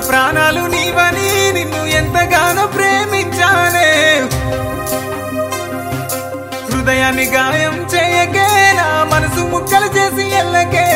ప్రాణాలు నీవని నిన్ను ఎంతగానో ప్రేమించానే హృదయాన్ని గాయం చేయకే నా మనసు ముక్కలు చేసి ఎల్లకే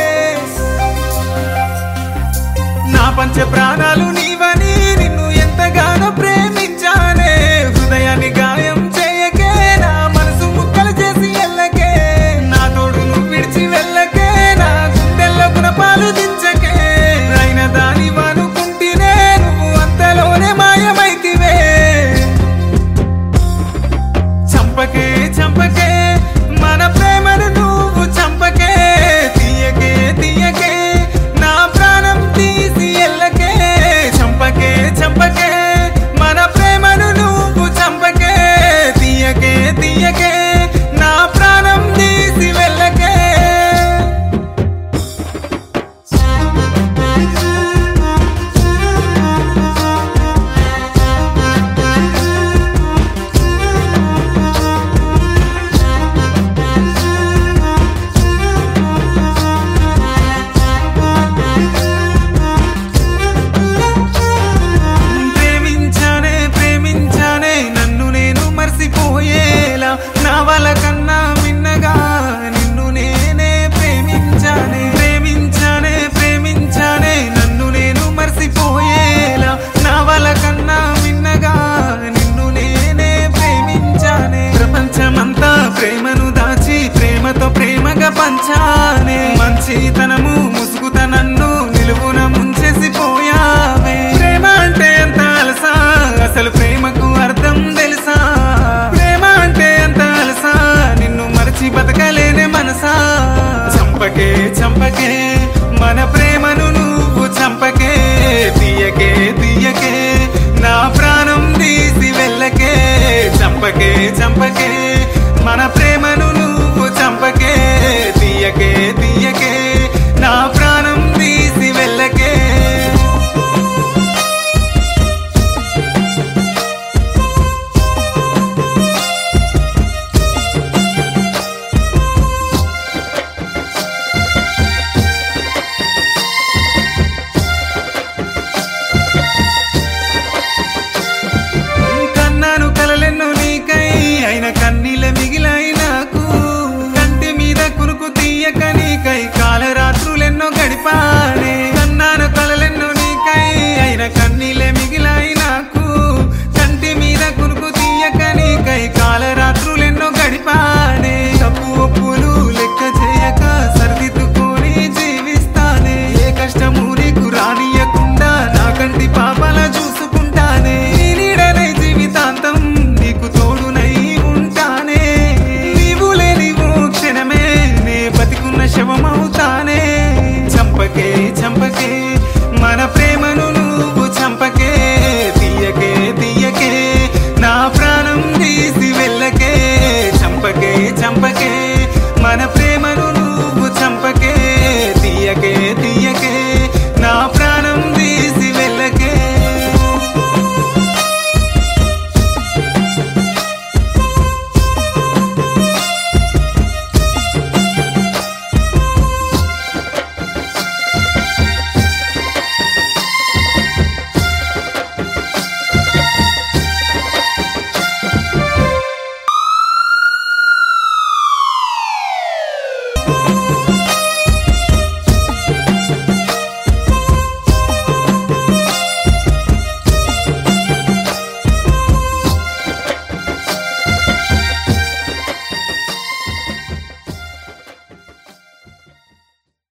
నా పంచ ప్రాణాలు నీవని నిన్ను ఎంతగానో ప్రేమించానే హృదయాన్ని గాయం చేయకే నా మనసు ముక్కలు చేసి ఎల్లకే నా తోడు నువ్వు విడిచి వెళ్ళకే నా గుండెల్లో గుణపాలు దించకే అయిన దాని అనుకుంటేనే నువ్వు అంతలోనే మాయమైతివే చంపకే చంపకే మన ప్రేమను నువ్వు చంపకే తీయకే తీయకే నా ప్రాణం తీసి ఎల్లకే చంపకే చంపకే మన ప్రేమను నువ్వు చంపకే తీయకే తీయకే నా ప్రాణం తీసి వెళ్ళకే ప్రేమించానే ప్రేమించానే నన్ను నేను మర్చిపోయేలా నా వాళ్ళ కన్నా మిన్నగా నిన్ను నేనే ప్రేమించానే ప్రేమించానే ప్రేమించానే నన్ను నేను మర్చిపోయేలా నా వాళ్ళ కన్నా మిన్నగా నిన్ను నేనే ప్రేమించానే ప్రపంచమంతా ప్రేమను దాచి ప్రేమతో ప్రేమగా పంచానే మంచితనము ముసుగుతనన్ను నిలువున ముంచేసి పోయావే ప్రేమ అంటే ఎంత అలసా అసలు ప్రేమకు అర్థం తెలుసా ప్రేమ అంటే ఎంత అలసా నిన్ను మరచి బతకలేనే మనసా చంపకే చంపకే మన ప్రేమను నువ్వు చంపకే తీయకే తీయకే నా ప్రాణం తీసి వెళ్ళకే చంపకే చంపకే మన ప్రేమను నువ్వు చంపకే తీయకే తీయకే నా ప్రాణం తీసి వెళ్ళకే కన్నాను కలలెన్నో నీకై అయిన కన్నీల మిగిలాయి నాకు కంటి మీద కురుకు తీయక నీకై కాలరాత్రులెన్నో గడిపానే కన్నాను కలలెన్నో నీకై అయిన కన్నీలే మిగిలాయి నాకు కంటి మీద కురుకు తీయక నీకై కాలరాత్రులెన్నో గడిపానే తప్పు ఒప్పులు లెక్క చేయక సరిదిద్దుకొని జీవిస్తానే ఏ కష్టము నీకు రానియకుండా నా కంటి పాపల చూసుకుంటానే నీ నీడనై జీవితాంతం నీకు తోడునై ఉంటానే నీవు లేని ఓ క్షణమే నే బతికున్న శవమవుతానే చంపకే చంపకే మన ప్రేమను నువ్వు చంపకే తీయకే తీయకే నా ప్రాణం తీసి వెళ్ళకే చంపకే చంపకే మన ప్రేమను నువ్వు చంపకే తీయకే తీయకే నా ప్రాణం తీసి వెళ్ళకే